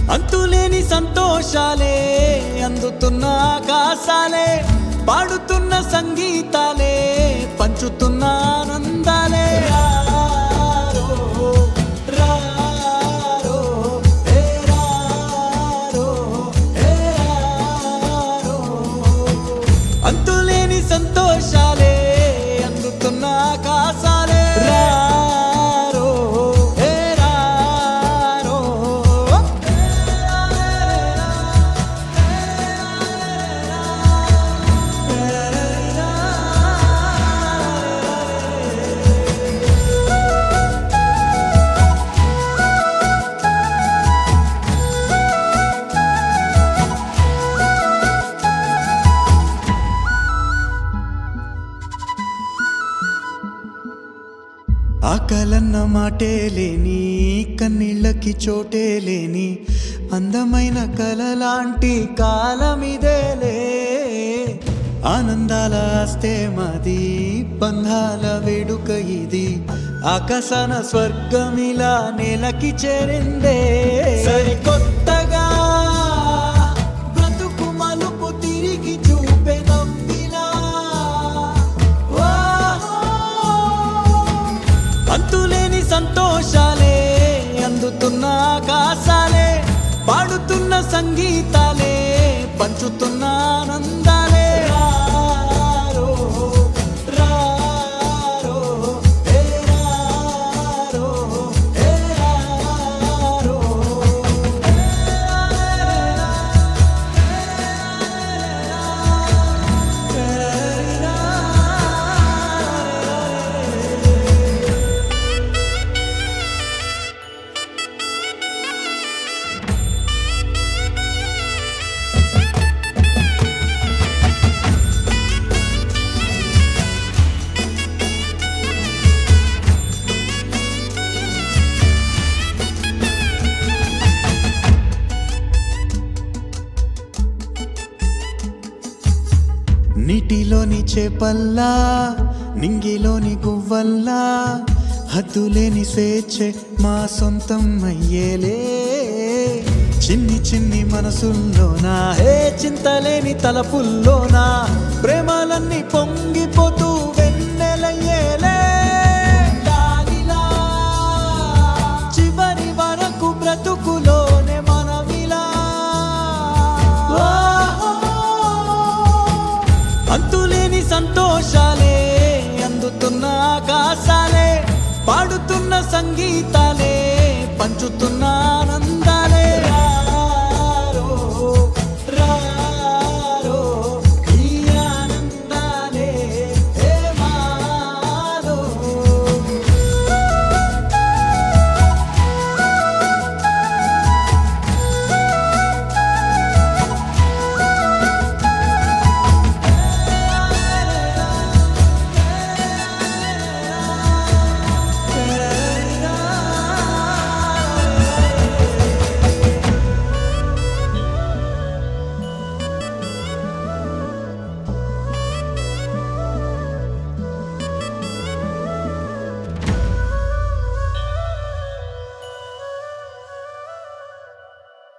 అంతులేని సంతోషాలే అందుతున్న ఆకాశాలే పాడుతున్న సంగీతాలే పంచుతున్న ఆనందాలే రారో, రారో, ఏ రారో, ఏ రారో. అంతులేని సంతోషాలే అందుతున్న ఆకాశాలే రారో, ఏ రారో. ఆకలన్న మాటే లేని కన్నీళ్ళకి చోటే లేని అందమైన కలలాంటి కాలమిదేలే ఆనందాల ఆస్తే మాది బంధాల వేడుక ఇది ఆకాశన స్వర్గమిలా నేలకి చేరిందే సరికొత్తగా బ్రతుకు మలుపు తిరిగి చూపే నవ్విలా ఓహో అంతులేని సంతోషాలే అందుతున్న ఆకాశాలే పాడుతున్న సంగీతాలే పంచుతున్న ఆనందాలే రారో, రారో, ఏ రారో, ఏ రారో. నీటిలోని చేపల్లా నింగిలోని గువ్వల్లా హద్దులేని స్వేచ్ఛే మా సొంతం అయ్యేలే చిన్ని చిన్ని మనసుల్లోనా ఏ చింతలేని తలపుల్లోనా ప్రేమలన్నీ పొంగిపోతూ వెన్నెలయ్యేలే లాలిలా చివరి వరకు బ్రతుకులోనే మనవిలా ఓహో అంతులేని సంతోషాలే అందుతున్న ఆకాశాలే పాడుతున్న సంగీత